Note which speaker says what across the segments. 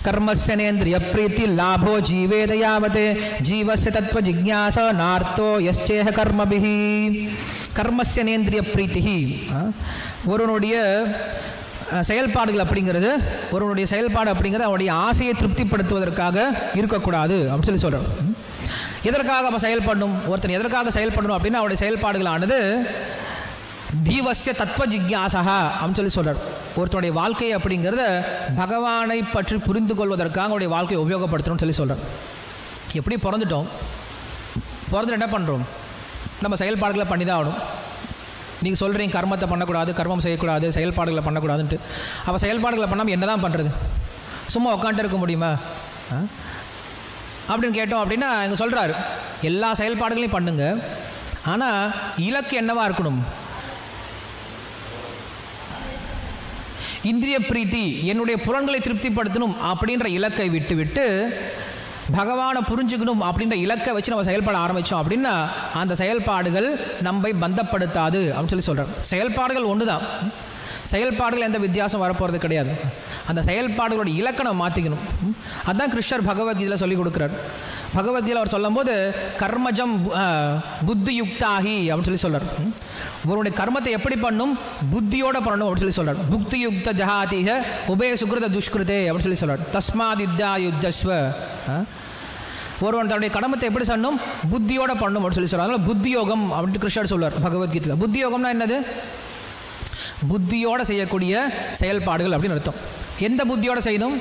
Speaker 1: கர்மஸ்யனேந்திரிய பிரீத்தி லாபோ ஜீவேதயாவதே ஜீவஸ்ய தத்துவ ஜிக்ஞாச நார்த்தோ யஸ்சேஹ கர்மபிஹி கர்மஸ்யனேந்திரிய பிரீத்திஹி ஆ, ஒருவனுடைய அஹ், செயல்பாடுகள் அப்படிங்கிறது ஒருவனுடைய செயல்பாடு அப்படிங்கிறது அவனுடைய ஆசையை திருப்திப்படுத்துவதற்காக இருக்கக்கூடாது அப்படின்னு சொல்லி சொல்கிறோம் எதற்காக அவன் செயல்படணும் ஒருத்தன் எதற்காக செயல்படணும் அப்படின்னா அவனுடைய செயல்பாடுகளானது தீவசிய தத்துவ ஜிக்யாசகா அப்படின்னு சொல்லி சொல்றார் ஒருத்தனுடைய வாழ்க்கை அப்படிங்கிறத பகவானை பற்றி புரிந்து கொள்வதற்காக அவனுடைய வாழ்க்கையை உபயோகப்படுத்தணும்னு சொல்லி சொல்றார் எப்படி பிறந்துட்டோம் பிறந்துட்டு என்ன பண்ணுறோம் நம்ம செயல்பாடுகளை பண்ணி தான் ஆகணும் நீங்கள் சொல்கிறீங்க கர்மத்தை பண்ணக்கூடாது கர்மம் செய்யக்கூடாது செயல்பாடுகளை பண்ணக்கூடாதுன்ட்டு அப்போ செயல்பாடுகளை பண்ணாமல் என்ன தான் பண்ணுறது சும்மா உட்காந்துட்டு இருக்க முடியுமா ஆ? அப்படின்னு கேட்டோம் அப்படின்னா இங்கே சொல்கிறாரு எல்லா செயல்பாடுகளையும் பண்ணுங்க ஆனால் இலக்கு என்னவா இருக்கணும் இந்திரிய பிரீத்தி என்னுடைய புலன்களை திருப்திப்படுத்தணும் அப்படின்ற இலக்கை விட்டு விட்டு பகவானை புரிஞ்சுக்கணும் அப்படின்ற இலக்கை வச்சு நம்ம செயல்பட ஆரம்பித்தோம் அப்படின்னா அந்த செயல்பாடுகள் நம்மை பந்தப்படுத்தாது அப்படின்னு சொல்லி சொல்கிறோம் செயல்பாடுகள் ஒன்று தான் செயல்பாடுகள் எந்த வித்தியாசம் வரப்போகிறது கிடையாது அந்த செயல்பாடுகளோட இலக்கணம் மாற்றிக்கணும் அதான் கிருஷ்ணர் பகவத்கீதையில் சொல்லி கொடுக்குறார் பகவத்கீதையில் அவர் சொல்லும்போது கர்மஜம் அஹ், புத்தி யுக்தாகி அப்படின்னு சொல்லி சொல்றார் ம். ஒருவனுடைய கர்மத்தை எப்படி பண்ணும் புத்தியோட பண்ணணும் அப்படின்னு சொல்லி சொல்றார் புக்தி யுக்த ஜஹாதிக உபய சுக்ருத துஷ்கிருதே அப்படின்னு சொல்லி சொல்றார் தஸ்மாத் யுத்தா யுத்தஸ்வ அஹ். ஒருவன் தன்னுடைய கடமத்தை எப்படி சொல்லணும் புத்தியோட பண்ணணும் அப்படின்னு சொல்லி சொல்றார் அதனால புத்தி யோகம் அப்படின்ட்டு கிருஷ்ணர் சொல்றார் பகவத்கீதையில் புத்தி யோகம்னா என்னது புத்தியோட செய்யக்கூடிய செயல்பாடுகள் அப்படின்னு அர்த்தம் எந்த புத்தியோட செய்யணும்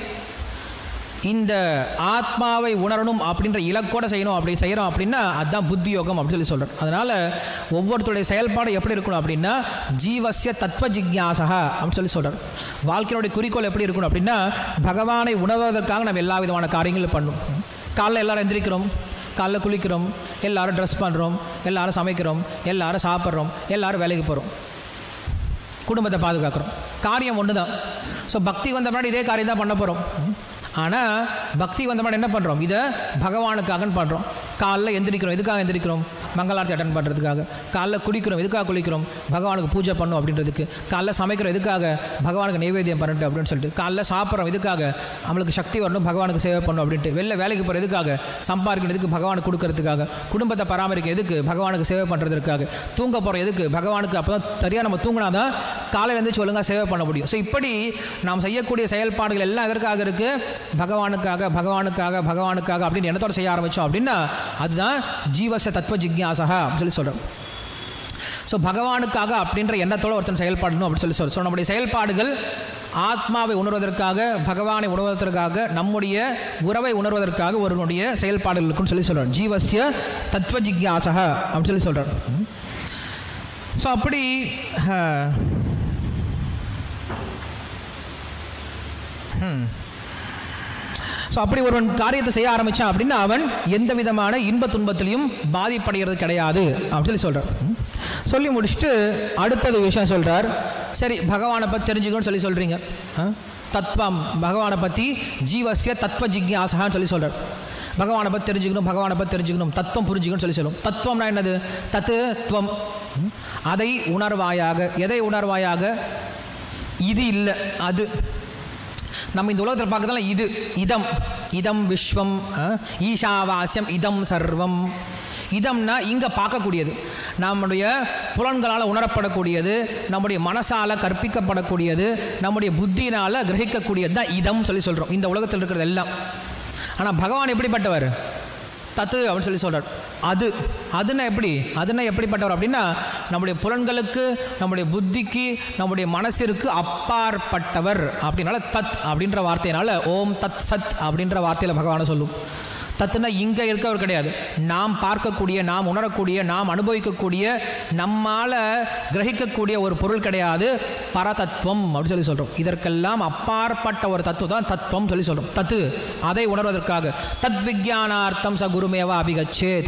Speaker 1: இந்த ஆத்மாவை உணரணும் அப்படின்ற இலக்கோட செய்யணும் அப்படி செய்கிறோம் அப்படின்னா அதுதான் புத்தி யோகம் அப்படின்னு சொல்லி சொல்கிறோம் அதனால் ஒவ்வொருத்தருடைய செயல்பாடு எப்படி இருக்கணும் அப்படின்னா ஜீவசிய தத்துவ ஜிக்யாசகா அப்படின்னு சொல்லி சொல்கிறார் வாழ்க்கையினுடைய குறிக்கோள் எப்படி இருக்கணும் அப்படின்னா பகவானை உணர்வதற்காக நம்ம எல்லா விதமான காரியங்களும் பண்ணணும் காலைல எல்லாரும் எந்திரிக்கிறோம் காலைல குளிக்கிறோம் எல்லாரும் ட்ரெஸ் பண்ணுறோம் எல்லாரும் சமைக்கிறோம் எல்லாரும் சாப்பிட்றோம் எல்லாரும் வேலைக்கு போகிறோம் குடும்பத்தை பாதுகாக்கிறோம் காரியம் ஒன்று தான் ஸோ பக்தி வந்த முன்னாடி இதே காரியம் தான் பண்ண போகிறோம் ஆனால் பக்தி வந்த முன்னாடி என்ன பண்ணுறோம் இதை பகவானுக்காகன்னு பண்ணுறோம் காலைல எந்திரிக்கிறோம் எதுக்காக எந்திரிக்கிறோம் மங்களாரத்தி அட்டன் பண்ணுறதுக்காக காலைல குளிக்கிறோம் எதுக்காக குளிக்கிறோம் பகவானுக்கு பூஜை பண்ணும் அப்படின்றதுக்கு காலைல சமைக்கிறோம் எதுக்காக பகவானுக்கு நைவேத்தியம் பண்ணிட்டு அப்படின்னு சொல்லிட்டு காலைல சாப்பிட்றோம் எதுக்காக நம்மளுக்கு சக்தி வரணும் பகவானுக்கு சேவை பண்ணணும் அப்படின்ட்டு வெளில வேலைக்கு போகிற எதுக்காக சம்பாதிக்கணும் எதுக்கு பகவானுக்கு கொடுக்கறதுக்காக குடும்பத்தை பராமரிக்க எதுக்கு பகவானுக்கு சேவை பண்ணுறதுக்காக தூங்க போகிறோம் எதுக்கு பகவானுக்கு அப்போ தான் சரியாக நம்ம தூங்கினாதான் காலையில இருந்து ஒழுங்காக சேவை பண்ண முடியும் ஸோ இப்படி நாம் செய்யக்கூடிய செயல்பாடுகள் எல்லாம் எதற்காக இருக்குது பகவானுக்காக பகவானுக்காக பகவானுக்காக அப்படின்னு எண்ணத்தோட செய்ய ஆரம்பித்தோம் அப்படின்னா அதுதான் ஜீவச தத்துவ ஜிக்யாசகா அப்படின்னு சொல்லி சொல்கிறோம் ஸோ பகவானுக்காக அப்படின்ற எண்ணத்தோட ஒருத்தன் செயல்படணும் அப்படின்னு சொல்லி சொல்றோம் ஸோ நம்முடைய செயல்பாடுகள் ஆத்மாவை உணர்வதற்காக பகவானை உணர்வதற்காக நம்முடைய உறவை உணர்வதற்காக ஒருவனுடைய செயல்பாடுகள் இருக்குன்னு சொல்லி சொல்கிறார் ஜீவசிய தத்துவ ஜிக்யாசகா அப்படின்னு சொல்லி சொல்கிறார் ஸோ அப்படி அஹ், ஸோ அப்படி ஒருவன் காரியத்தை செய்ய ஆரம்பித்தான் அப்படின்னா அவன் எந்த விதமான இன்ப துன்பத்திலையும் பாதிப்படைகிறது கிடையாது அப்படின்னு சொல்லி சொல்கிறார் சொல்லி முடிச்சுட்டு அடுத்தது விஷயம் சொல்கிறார் சரி பகவானை பற்றி தெரிஞ்சுக்கணும்னு சொல்லி சொல்கிறீங்க தத்வம் பகவானை பற்றி ஜீவசிய தத்துவ ஜிக்யாசகான்னு சொல்லி சொல்கிறார் பகவானை பற்றி தெரிஞ்சுக்கணும் பகவானை பற்றி தெரிஞ்சுக்கணும் தத்துவம் புரிஞ்சுக்கணும்னு சொல்லி சொல்லும் தத்துவம்னா என்னது தத்து துவம் ம். அதை உணர்வாயாக எதை உணர்வாயாக இது இல்லை அது நம்ம இந்த உலகத்தில் பார்க்கறதால இது இதம் இதம் விஸ்வம் அஹ், ஈஷாவாஸ்யம் இதம் சர்வம் இதம்னா இங்கே பார்க்கக்கூடியது நம்முடைய புலன்களால் உணரப்படக்கூடியது நம்முடைய மனசால் கற்பிக்கப்படக்கூடியது நம்முடைய புத்தியினால் கிரகிக்கக்கூடியது தான் இதம் சொல்லி சொல்கிறோம் இந்த உலகத்தில் இருக்கிறது எல்லாம் ஆனால் பகவான் எப்படிப்பட்டவர் தத்து அப்படின்னு சொல்லி சொல்கிறார் அது அதுன்னா எப்படி அதுன்னா எப்படிப்பட்டவர் அப்படின்னா நம்முடைய புலன்களுக்கு நம்முடைய புத்திக்கு நம்முடைய மனசிற்கு அப்பாற்பட்டவர் அப்படின்னால தத் அப்படின்ற வார்த்தையினால ஓம் தத் சத் அப்படின்ற வார்த்தையில் பகவானை சொல்லும் தத்துனா இங்கே இருக்கவர் கிடையாது நாம் பார்க்கக்கூடிய நாம் உணரக்கூடிய நாம் அனுபவிக்கக்கூடிய நம்மால் கிரகிக்கக்கூடிய ஒரு பொருள் கிடையாது பரதத்துவம் அப்படின்னு சொல்லி சொல்கிறோம் இதற்கெல்லாம் அப்பாற்பட்ட ஒரு தத்துவம் தான் தத்துவம் சொல்லி சொல்கிறோம் தத்து அதை உணர்வதற்காக தத் விஜயானார்த்தம் ச குருமேவா அபிகச்சேத்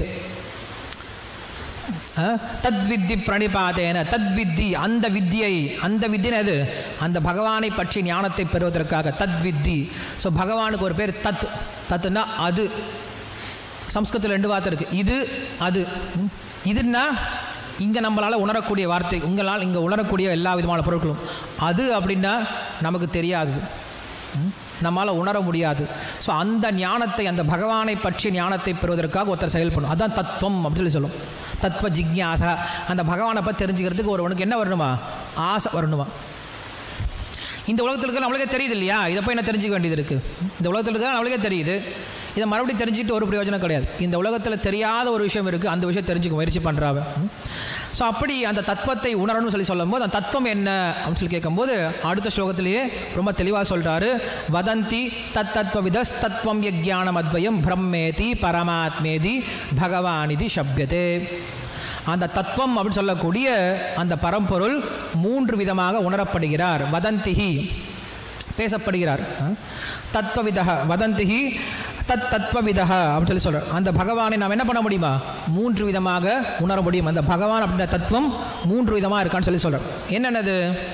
Speaker 1: தத்வித்தி பிரணிபாதேன தத்வித்தி அந்த வித்தியை அந்த வித்தின்னு எது அந்த பகவானை பற்றி ஞானத்தை பெறுவதற்காக தத்வித்தி ஸோ பகவானுக்கு ஒரு பேர் தத் தத்துனா அது சம்ஸ்கிருதத்தில் ரெண்டு வார்த்தை இருக்குது இது அது ம். இதுன்னா இங்கே நம்மளால் உணரக்கூடிய வார்த்தை உங்களால் இங்கே உணரக்கூடிய எல்லா விதமான பொருட்களும் அது அப்படின்னா நமக்கு தெரியாது ம். நம்மால் உணர முடியாது ஸோ அந்த ஞானத்தை அந்த பகவானை பற்றிய ஞானத்தை பெறுவதற்காக ஒருத்தர் செயல்படும் அதான் தத்துவம் அப்படின்னு சொல்லி சொல்லும் தத்துவ ஜிக்ஞாசா அந்த பகவானை பற்றி தெரிஞ்சுக்கிறதுக்கு ஒருவனுக்கு என்ன வரணுமா ஆசை வரணுமா இந்த உலகத்தில் இருக்க நம்மளுக்கே தெரியுது இல்லையா இதை போய் என்ன தெரிஞ்சுக்க வேண்டியது இருக்குது இந்த உலகத்தில் இருக்க நம்மளுக்கே தெரியுது இதை மறுபடியும் தெரிஞ்சுட்டு ஒரு பிரயோஜனம் கிடையாது இந்த உலகத்தில் தெரியாத ஒரு விஷயம் இருக்குது அந்த விஷயம் தெரிஞ்சுக்க முயற்சி பண்ணுறாவ ஸோ அப்படி அந்த தத்துவத்தை உணரணும்னு சொல்லி சொல்லும்போது அந்த தத்துவம் என்ன அப்படின்னு சொல்லி கேட்கும்போது அடுத்த ஸ்லோகத்திலேயே ரொம்ப தெளிவாக சொல்கிறாரு வதந்தி தத் தத்துவவிதஸ் தத்துவம் யஜானம் அத்வயம் பிரம்மேதி பரமாத்மேதி பகவானிதி சப்யதே அந்த தத்துவம் அப்படின்னு சொல்லக்கூடிய அந்த பரம்பொருள் மூன்று விதமாக உணரப்படுகிறார் வதந்திஹி பேசப்படுகிறார் தத்துவவிதக வதந்திஹி தத் தத்துவவிதக அப்படின்னு சொல்லி சொல்கிறார் அந்த பகவானை நாம் என்ன பண்ண முடியுமா மூன்று விதமாக உணர முடியும் அந்த பகவான் அப்படின்ற தத்துவம் மூன்று விதமாக இருக்கான்னு சொல்லி சொல்கிறார் என்னென்னது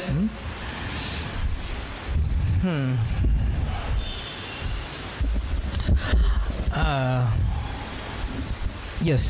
Speaker 1: எஸ்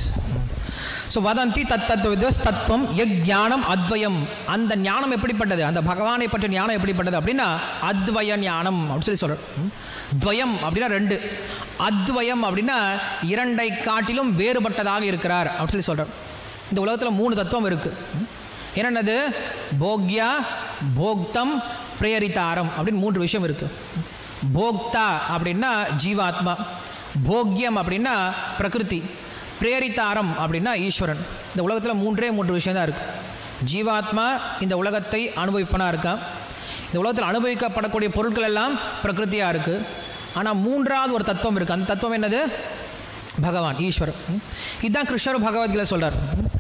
Speaker 1: ஸோ வதந்தி தத் தத்துவ தத்துவம் எக் ஞானம் அத்வயம் அந்த ஞானம் எப்படிப்பட்டது அந்த பகவானை பற்றிய ஞானம் எப்படிப்பட்டது அப்படின்னா அத்வய ஞானம் அப்படின்னு சொல்லி சொல்கிறேன் துவயம் அப்படின்னா ரெண்டு அத்வயம் அப்படின்னா இரண்டை காட்டிலும் வேறுபட்டதாக இருக்கிறார் அப்படின்னு சொல்லி சொல்கிறார் இந்த உலகத்தில் மூணு தத்துவம் இருக்குது என்னென்னது போக்யா போக்தம் பிரேரிதாரம் அப்படின்னு மூன்று விஷயம் இருக்குது போக்தா அப்படின்னா ஜீவாத்மா போக்யம் அப்படின்னா பிரகிருதி பிரேரித்தாரம் அப்படின்னா ஈஸ்வரன் இந்த உலகத்தில் மூன்றே மூன்று விஷயம் தான் இருக்குது ஜீவாத்மா இந்த உலகத்தை அனுபவிப்பனா இருக்கான் இந்த உலகத்தில் அனுபவிக்கப்படக்கூடிய பொருட்கள் எல்லாம் பிரகிருத்தியாக இருக்குது ஆனால் மூன்றாவது ஒரு தத்துவம் இருக்குது அந்த தத்துவம் என்னது பகவான் ஈஸ்வரன் இதுதான் கிருஷ்ணர் பகவத்கீதை சொல்கிறார்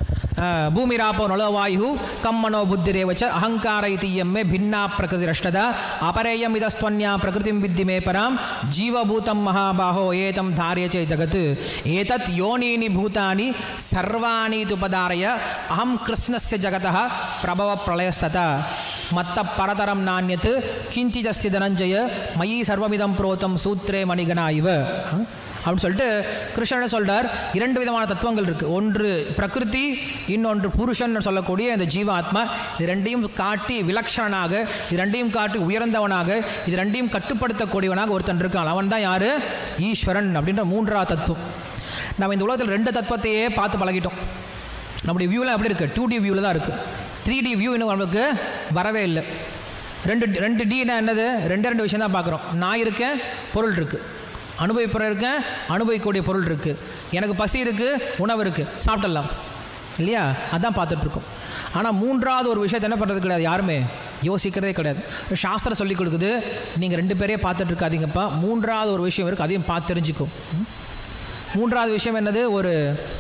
Speaker 1: ಭೂಮಿರಾಪೋ ನಳವಾಯು ಕಮ್ಮನೋ ಬುದ್ಧಿರೇವಚ ಅಹಂಕಾರ ಇತಿ ಎಮ್ಮೆ ಭಿನ್ನಾ ಪ್ರಕೃತಿರಷ್ಟದ ಅಪರೇಯಂ ಇದಸ್ತ್ವನ್ಯಾ ಪ್ರಕೃತಿಂ ವಿದ್ಧಿ ಮೇ ಪರಾಂ ಜೀವಭೂತಂ ಮಹಾಬಾಹೋ ಏತಂ ಧಾರ್ಯ ಚೇ ಜಗತ್ ಏತತ್ ಯೋನೀನಿ ಭೂತಾನಿ ಸರ್ವಾಣಿ ತುಪಧಾರಯ ಅಹಂ ಕೃಷ್ಣಸ್ಯ ಜಗತಃ ಪ್ರಭವ ಪ್ರಳಯಸ್ತತ ಮತ್ತ ಪರತರಂ ನಾಣ್ಯತ್ ಕಿಂಚಿದಸ್ತಿ ಧನಂಜಯ ಮಯಿ ಸರ್ವಮಿದಂ ಪ್ರೋತಂ ಸೂತ್ರೇ ಮಣಿಗಣ ಇವ அப்படின்னு சொல்லிட்டு கிருஷ்ணன் சொல்றார் இரண்டு விதமான தத்துவங்கள் இருக்கு ஒன்று பிரகிருதி இன்னொன்று புருஷன் சொல்லக்கூடிய இந்த ஜீவாத்மா இது ரெண்டையும் காட்டி விலக்ஷணனாக இது ரெண்டையும் காட்டி உயர்ந்தவனாக இது ரெண்டையும் கட்டுப்படுத்தக்கூடியவனாக ஒருத்தன் இருக்கான் அவன் தான் யாரு ஈஸ்வரன் அப்படின்ற மூன்றாவது தத்துவம் நம்ம இந்த உலகத்தில் ரெண்டு தத்துவத்தையே பார்த்து பழகிட்டோம் நம்முடைய வியூவில் எப்படி இருக்குது டூ டி வியூவில் தான் இருக்குது த்ரீ டி வியூ இன்னும் நமக்கு வரவே இல்லை ரெண்டு ரெண்டு டினா என்னது ரெண்டு ரெண்டு விஷயம் தான் பார்க்குறோம் நான் இருக்கேன் பொருள் இருக்குது அனுபவிப்புற இருக்கேன் அனுபவிக்கக்கூடிய பொருள் இருக்குது எனக்கு பசி இருக்குது உணவு இருக்குது சாப்பிடலாம் இல்லையா அதான் பார்த்துட்ருக்கோம் ஆனால் மூன்றாவது ஒரு விஷயத்தை என்ன பண்ணுறது கிடையாது யாருமே யோசிக்கிறதே கிடையாது சாஸ்திரம் சொல்லி கொடுக்குது நீங்கள் ரெண்டு பேரையே பார்த்துட்டு இருக்காதீங்கப்பா மூன்றாவது ஒரு விஷயம் இருக்குது அதையும் பார்த்து தெரிஞ்சுக்கும் மூன்றாவது விஷயம் என்னது ஒரு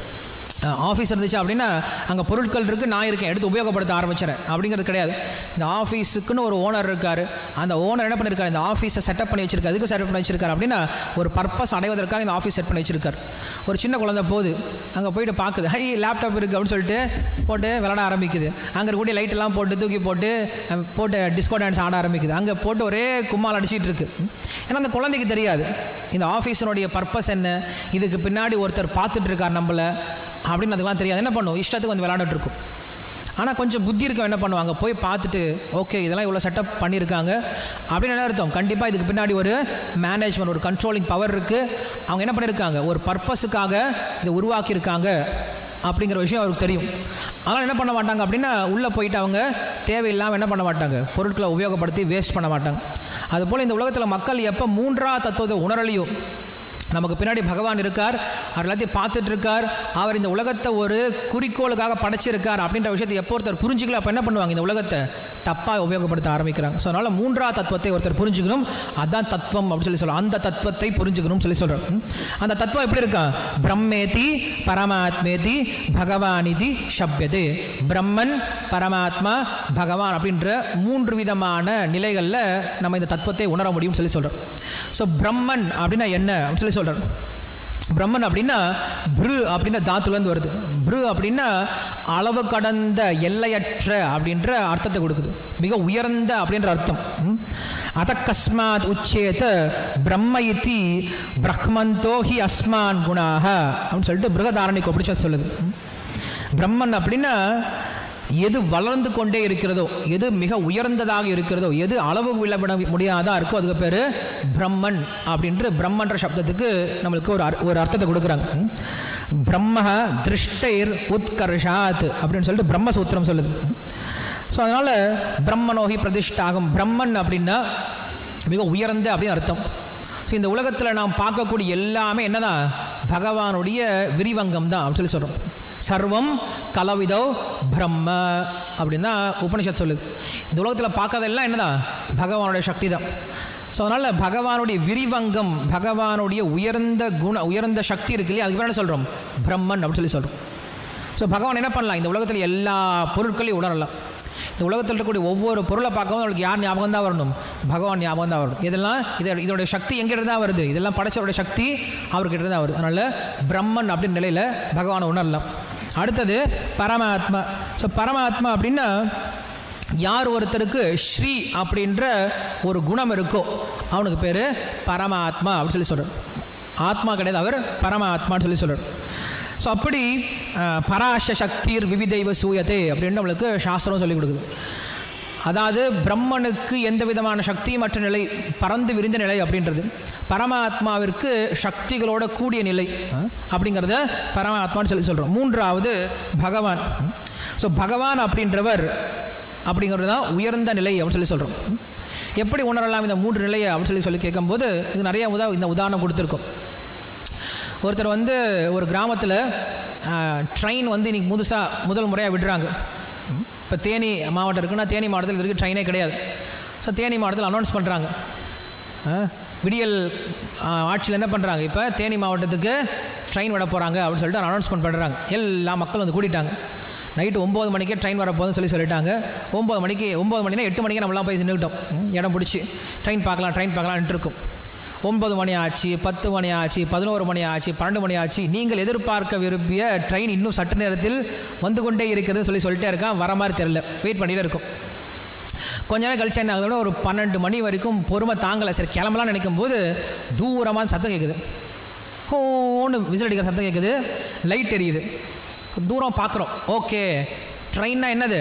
Speaker 1: ஆஃபீஸ் இருந்துச்சு அப்படின்னா அங்கே பொருட்கள் இருக்குது நான் இருக்கேன் எடுத்து உபயோகப்படுத்த ஆரம்பிச்சிடறேன் அப்படிங்கிறது கிடையாது இந்த ஆஃபீஸுக்குன்னு ஒரு ஓனர் இருக்கார் அந்த ஓனர் என்ன பண்ணியிருக்காரு இந்த ஆஃபீஸை செட்டப் பண்ணி வச்சிருக்காரு எதுக்கு செட்டப் பண்ணி வச்சிருக்காரு அப்படின்னா ஒரு பர்பஸ் அடைவதற்காக இந்த ஆஃபீஸ் செட் பண்ணி வச்சிருக்காரு ஒரு சின்ன குழந்தை போகுது அங்கே போயிட்டு பார்க்குது ஹை லேப்டாப் இருக்குது அப்படின்னு சொல்லிட்டு போட்டு விளாட ஆரம்பிக்குது அங்கே இருக்கக்கூடிய லைட்டெல்லாம் போட்டு தூக்கி போட்டு அஹ், போட்டு டிஸ்கோ டான்ஸ் ஆட ஆரம்பிக்குது அங்கே போட்டு ஒரே கும்மால் அடிச்சிட்டு இருக்கு ஏன்னா அந்த குழந்தைக்கு தெரியாது இந்த ஆஃபீஸினுடைய பர்பஸ் என்ன இதுக்கு பின்னாடி ஒருத்தர் பார்த்துட்டு இருக்கார் நம்மள அப்படின்னு அதுக்கெல்லாம் தெரியாது என்ன பண்ணும் இஷ்டத்துக்கு வந்து விளையாண்டுட்டு இருக்கும் ஆனால் கொஞ்சம் புத்தி இருக்க என்ன பண்ணுவாங்க போய் பார்த்துட்டு ஓகே இதெல்லாம் இவ்வளோ செட்டப் பண்ணியிருக்காங்க அப்படின்னு என்ன அர்த்தம் கண்டிப்பாக இதுக்கு பின்னாடி ஒரு மேனேஜ்மெண்ட் ஒரு கண்ட்ரோலிங் பவர் இருக்குது அவங்க என்ன பண்ணியிருக்காங்க ஒரு பர்பஸுக்காக இதை உருவாக்கியிருக்காங்க அப்படிங்கிற விஷயம் அவருக்கு தெரியும் அதனால் என்ன பண்ண மாட்டாங்க அப்படின்னா உள்ளே போயிட்டு அவங்க தேவையில்லாமல் என்ன பண்ண மாட்டாங்க பொருட்களை உபயோகப்படுத்தி வேஸ்ட் பண்ண மாட்டாங்க அதுபோல் இந்த உலகத்தில் மக்கள் எப்போ மூன்றா தத்துவத்தை உணரலையோ நமக்கு பின்னாடி பகவான் இருக்கார் அவர் எல்லாத்தையும் பார்த்துட்டு இருக்கார் அவர் இந்த உலகத்தை ஒரு குறிக்கோளுக்காக படைச்சிருக்கார் அப்படின்ற விஷயத்தை எப்போ ஒருத்தர் புரிஞ்சுக்கல அப்போ என்ன பண்ணுவாங்க இந்த உலகத்தை தப்பாக உபயோகப்படுத்த ஆரம்பிக்கிறாங்க ஸோ அதனால் மூன்றாவது தத்துவத்தை ஒருத்தர் புரிஞ்சுக்கணும் அதான் தத்துவம் அப்படின்னு சொல்லி சொல்லுவோம் அந்த தத்துவத்தை புரிஞ்சுக்கணும்னு சொல்லி சொல்கிறோம் அந்த தத்துவம் எப்படி இருக்கா பிரம்மேதி பரமாத்மேதி பகவானிதி சப்யது பிரம்மன் பரமாத்மா பகவான் அப்படின்ற மூன்று விதமான நிலைகளில் நம்ம இந்த தத்துவத்தை உணர முடியும்னு சொல்லி சொல்கிறோம் ஸோ பிரம்மன் அப்படின்னா என்ன அப்படின்னு சொல்லி சொல்கிறார் பிரம்மன் அப்படின்னா பிரு அப்படின்ற தாத்துலேருந்து வருது பிரு அப்படின்னா அளவு கடந்த எல்லையற்ற அப்படின்ற அர்த்தத்தை கொடுக்குது மிக உயர்ந்த அப்படின்ற அர்த்தம் ம். அதக்கஸ்மாத் உச்சேத பிரம்ம இதி பிரஹ்மந்தோ ஹி அஸ்மான் குணாக அப்படின்னு சொல்லிட்டு பிருகதாரணிக்கு பிடிச்ச சொல்லுது ம். பிரம்மன் அப்படின்னா எது வளர்ந்து கொண்டே இருக்கிறதோ எது மிக உயர்ந்ததாக இருக்கிறதோ எது அளவு விளவிட முடியாதா இருக்கோ அதுக்கு பேர் பிரம்மன் அப்படின்ற பிரம்மன்ற சப்தத்துக்கு நம்மளுக்கு ஒரு அர்- ஒரு அர்த்தத்தை கொடுக்குறாங்க ம். பிரம்ம திருஷ்டைர் உத்கர்ஷாத் அப்படின்னு சொல்லிட்டு பிரம்மசூத்திரம் சொல்லுது ஸோ அதனால் பிரம்மனோகி பிரதிஷ்டாகும் பிரம்மன் அப்படின்னா மிக உயர்ந்த அப்படின்னு அர்த்தம் ஸோ இந்த உலகத்தில் நாம் பார்க்கக்கூடிய எல்லாமே என்னதான் பகவானுடைய விரிவங்கம் தான் அப்படின்னு சொல்லி சொல்கிறோம் சர்வம் கலவிதோ பிரம்ம அப்படின்னு தான் உபனிஷத் சொல்லுது இந்த உலகத்தில் பார்க்கறதெல்லாம் என்னதான் பகவானுடைய சக்தி தான் ஸோ அதனால் பகவானுடைய விரிவங்கம் பகவானுடைய உயர்ந்த குண உயர்ந்த சக்தி இருக்கு இல்லையா அதுக்கு பேர் என்ன சொல்கிறோம் பிரம்மன் அப்படின்னு சொல்லி சொல்கிறோம் ஸோ பகவான் என்ன பண்ணலாம் இந்த உலகத்தில் எல்லா பொருட்களையும் உணரலாம் இந்த உலகத்தில் இருக்கக்கூடிய ஒவ்வொரு பொருளை பார்க்கவும் அவளுக்கு யார் ஞாபகம் தான் வரணும் பகவான் ஞாபகம் தான் வரணும் இதெல்லாம் இது இதோடைய சக்தி எங்கிட்ட தான் வருது இதெல்லாம் படைச்சவருடைய சக்தி அவர்கிட்ட தான் வருது அதனால் பிரம்மன் அப்படின்ற நிலையில் பகவானை உணரலாம் அடுத்தது பரமாத்மா ஸோ பரமாத்மா அப்படின்னா யார் ஒருத்தருக்கு ஸ்ரீ அப்படின்ற ஒரு குணம் இருக்கோ அவனுக்கு பேர் பரமாத்மா அப்படின்னு சொல்லி சொல்கிறார் ஆத்மா கிடையாது அவர் பரமாத்மான்னு சொல்லி சொல்கிறார் ஸோ அப்படி அஹ், பராச சக்திர் விவிதைவ சூயதே அப்படின்னு நம்மளுக்கு சாஸ்திரம் சொல்லி கொடுக்குது அதாவது பிரம்மனுக்கு எந்த விதமான சக்தி மற்ற நிலை பறந்து விரிந்த நிலை அப்படின்றது பரமாத்மாவிற்கு சக்திகளோட கூடிய நிலை அஹ், அப்படிங்கிறத பரமாத்மான்னு சொல்லி சொல்கிறோம் மூன்றாவது பகவான் ஸோ பகவான் அப்படின்றவர் அப்படிங்கிறது தான் உயர்ந்த நிலை அப்படின்னு சொல்லி சொல்கிறோம் எப்படி உணரலாம் இந்த மூன்று நிலையை அப்படின்னு சொல்லி சொல்லி கேட்கும்போது இது நிறைய உதா இந்த உதாரணம் கொடுத்துருக்கோம் ஒருத்தர் வந்து ஒரு கிராமத்தில் ட்ரெயின் வந்து இன்னைக்கு புதுசாக முதல் முறையாக விடுறாங்க இப்போ தேனி மாவட்டம் இருக்குன்னா தேனி மாவட்டத்தில் இது வரைக்கும் ட்ரெயினே கிடையாது ஸோ தேனி மாவட்டத்தில் அனௌன்ஸ் பண்ணுறாங்க விடியல் ஆட்சியில் என்ன பண்ணுறாங்க இப்போ தேனி மாவட்டத்துக்கு ட்ரெயின் விட போகிறாங்க அப்படின்னு சொல்லிட்டு அனௌன்ஸ்மெண்ட் பண்ணுறாங்க எல்லா மக்களும் வந்து கூட்டிட்டாங்க நைட்டு ஒம்பது மணிக்கே ட்ரெயின் வரப்போகுதுன்னு சொல்லி சொல்லிட்டாங்க ஒம்பது மணிக்கு ஒம்பது மணினா எட்டு மணிக்கு நம்மளாம் போய் நின்றுக்கிட்டோம் ம், இடம் பிடிச்சி ட்ரெயின் பார்க்கலாம் ட்ரெயின் பார்க்கலான்ட்டு இருக்கும் ஒன்பது மணி ஆச்சு பத்து மணி ஆச்சு பதினோரு மணி ஆச்சு பன்னெண்டு மணி ஆச்சு நீங்கள் எதிர்பார்க்க விரும்பிய ட்ரெயின் இன்னும் சற்று நேரத்தில் வந்து கொண்டே இருக்கிறதுன்னு சொல்லி சொல்லிட்டே இருக்கான் வர மாதிரி தெரியல வெயிட் பண்ணிட்டே இருக்கும் கொஞ்ச நேரம் கழிச்சு என்ன ஆகுதுன்னா ஒரு பன்னெண்டு மணி வரைக்கும் பொறுமை தாங்கலை சரி கிளம்பலாம் நினைக்கும் போது தூரமாக சத்தம் கேட்குது ஹோன்னு விசில் அடிக்கிற சத்தம் கேட்குது லைட் எரியுது தூரம் பார்க்குறோம் ஓகே ட்ரெயின்னா என்னது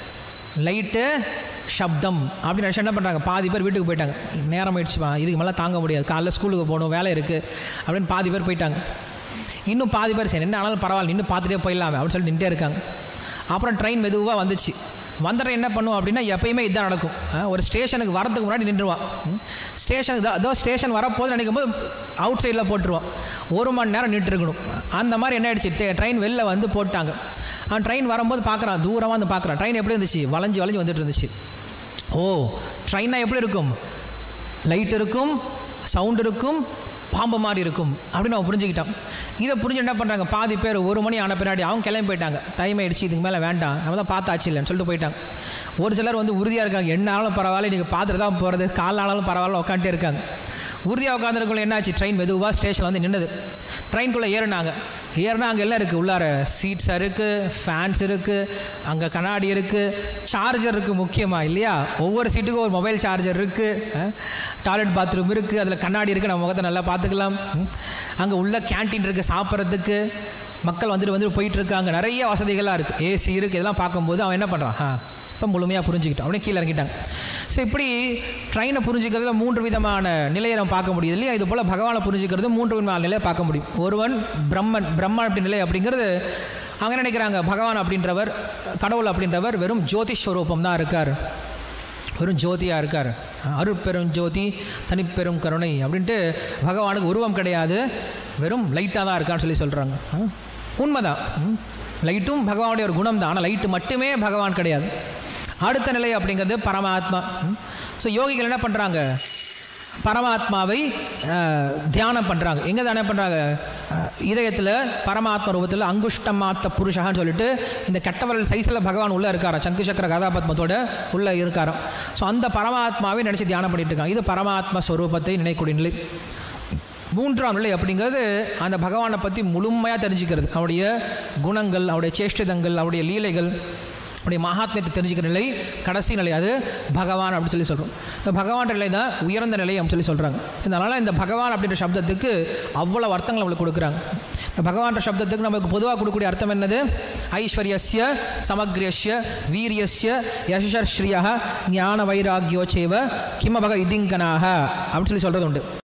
Speaker 1: லைட்டு சப்தம் அப்படின்னு நினச்சி என்ன பண்ணுறாங்க பாதி பேர் வீட்டுக்கு போயிட்டாங்க நேரம் ஆயிடுச்சுப்பா இதுக்கு மேலே தாங்க முடியாது காலைல ஸ்கூலுக்கு போகணும் வேலை இருக்குது அப்படின்னு பாதி பேர் போயிட்டாங்க இன்னும் பாதி பேர் சரி என்ன ஆனாலும் பரவாயில்ல இன்னும் பார்த்துட்டே போயிடலாமே அப்படின்னு சொல்லிட்டு நின்றுட்டே இருக்காங்க அப்புறம் ட்ரெயின் மெதுவாக வந்துச்சு வந்த train என்ன பண்ணும் அப்படின்னா எப்பயுமே இதுதான் நடக்கும் ஆ, ஒரு ஸ்டேஷனுக்கு வரதுக்கு முன்னாடி நின்றுவான் ஸ்டேஷனுக்கு தான் அதோ ஸ்டேஷன் வரப்போது நினைக்கும் போது அவுட் சைடில் போட்டுருவான் ஒரு மணி நேரம் நின்று இருக்கணும் அந்த மாதிரி என்ன ஆயிடுச்சு ட்ரெயின் வெளில வந்து போட்டாங்க அவன் ட்ரெயின் வரும்போது பார்க்குறான் தூரமாக வந்து பார்க்குறான் ட்ரெயின் எப்படி இருந்துச்சு வளைஞ்சு வளைஞ்சு வந்துட்டு இருந்துச்சு ஓ ட்ரெயின்னா எப்படி இருக்கும் லைட் இருக்கும் சவுண்ட் இருக்கும் பாம்பு மாதிரி இருக்கும் அப்படின்னு அவன் புரிஞ்சுக்கிட்டான் இதை புரிஞ்சு என்ன பண்ணுறாங்க பாதி பேர் ஒரு மணி ஆன பின்னாடி அவங்க கிளம்பி போயிட்டாங்க டைம் ஆயிடுச்சு இதுக்கு மேலே வேண்டாம் நம்ம தான் பார்த்தாச்சு இல்லைன்னு சொல்லிட்டு போயிட்டாங்க ஒரு சிலர் வந்து உறுதியாக இருக்காங்க என்ன ஆனாலும் பரவாயில்ல நீங்கள் பார்த்துட்டு தான் போகிறது கால் ஆனாலும் பரவாயில்ல உட்காந்துட்டே இருக்காங்க உறுதியாக உட்காந்துருக்குள்ள என்னாச்சு ட்ரெயின் மெதுவாக ஸ்டேஷனில் வந்து நின்றுது ட்ரெயின்குள்ளே ஏறினாங்க ஏறினா அங்கே எல்லாம் இருக்குது உள்ளார சீட்ஸ் இருக்குது ஃபேன்ஸ் இருக்குது அங்கே கண்ணாடி இருக்குது சார்ஜர் இருக்குது முக்கியமாக இல்லையா ஒவ்வொரு சீட்டுக்கும் ஒரு மொபைல் சார்ஜர் இருக்குது டாய்லெட் பாத்ரூம் இருக்குது அதில் கண்ணாடி இருக்குது நம்ம முகத்தை நல்லா பார்த்துக்கலாம் அங்கே உள்ள கேன்டீன் இருக்குது சாப்பிட்றதுக்கு மக்கள் வந்துட்டு வந்துட்டு போயிட்டு இருக்காங்க நிறைய வசதிகள்லாம் இருக்குது ஏசி இருக்குது இதெல்லாம் பார்க்கும்போது அவன் என்ன பண்ணுறான் ஆ இப்போ முழுமையாக புரிஞ்சுக்கிட்டான் அப்படியே கீழே இறங்கிட்டாங்க ஸோ இப்படி ட்ரெயினை புரிஞ்சுக்கிறதுல மூன்று விதமான நிலையை நம்ம பார்க்க முடியுது இல்லையா இது போல் பகவானை புரிஞ்சுக்கிறது மூன்று விதமான நிலையை பார்க்க முடியும் ஒருவன் பிரம்மன் பிரம்மன் அப்படி நிலை அப்படிங்கிறது அங்கே நினைக்கிறாங்க பகவான் அப்படின்றவர் கடவுள் அப்படின்றவர் வெறும் ஜோதி ஸ்வரூபம் தான் இருக்கார் வெறும் ஜோதியாக இருக்கார் அருட்பெரும் ஜோதி தனிப்பெரும் கருணை அப்படின்ட்டு பகவானுக்கு உருவம் கிடையாது வெறும் லைட்டாக தான் இருக்கான்னு சொல்லி சொல்கிறாங்க உண்மைதான் ம். லைட்டும் பகவானுடைய ஒரு குணம் தான் ஆனால் லைட்டு மட்டுமே பகவான் கிடையாது அடுத்த நிலை அப்படிங்கிறது பரமாத்மா ஸோ யோகிகள் என்ன பண்ணுறாங்க பரமாத்மாவை அஹ், தியானம் பண்ணுறாங்க எங்கே தியானம் பண்ணுறாங்க இதயத்தில் பரமாத்மா ரூபத்தில் அங்குஷ்டமாத்த புருஷகான்னு சொல்லிட்டு இந்த கெட்டவரல் சைஸில் பகவான் உள்ளே இருக்காராம் சங்கு சக்கர கதாபத்மத்தோட உள்ளே இருக்காராம் ஸோ அந்த பரமாத்மாவை நினச்சி தியானம் பண்ணிட்டு இருக்காங்க இது பரமாத்மா ஸ்வரூபத்தை நினைக்கூடிய நிலை மூன்றாம் நிலை அப்படிங்கிறது அந்த பகவானை பற்றி முழுமையாக தெரிஞ்சுக்கிறது அவருடைய குணங்கள் அவருடைய சேஷ்டிதங்கள் அவருடைய லீலைகள் உடைய மகாத்மியத்தை தெரிஞ்சுக்கிற நிலை கடைசி நிலை அது பகவான் அப்படின்னு சொல்லி சொல்கிறோம் இந்த பகவான் நிலை தான் உயர்ந்த நிலை அப்படின்னு சொல்லி சொல்கிறாங்க இதனால் இந்த பகவான் அப்படின்ற சப்தத்துக்கு அவ்வளோ அர்த்தங்கள் நம்மளுக்கு கொடுக்குறாங்க இந்த பகவான்ற சப்தத்துக்கு நமக்கு பொதுவாக கொடுக்கக்கூடிய அர்த்தம் என்னது ஐஸ்வர்யஸ்ய சமக்ரியஸ்ய வீரியஸ்ய யசஸ்ரீயா ஞான வைராகியோச்சேவ கிமபக இதிங்கனாக அப்படின்னு சொல்லி சொல்கிறது உண்டு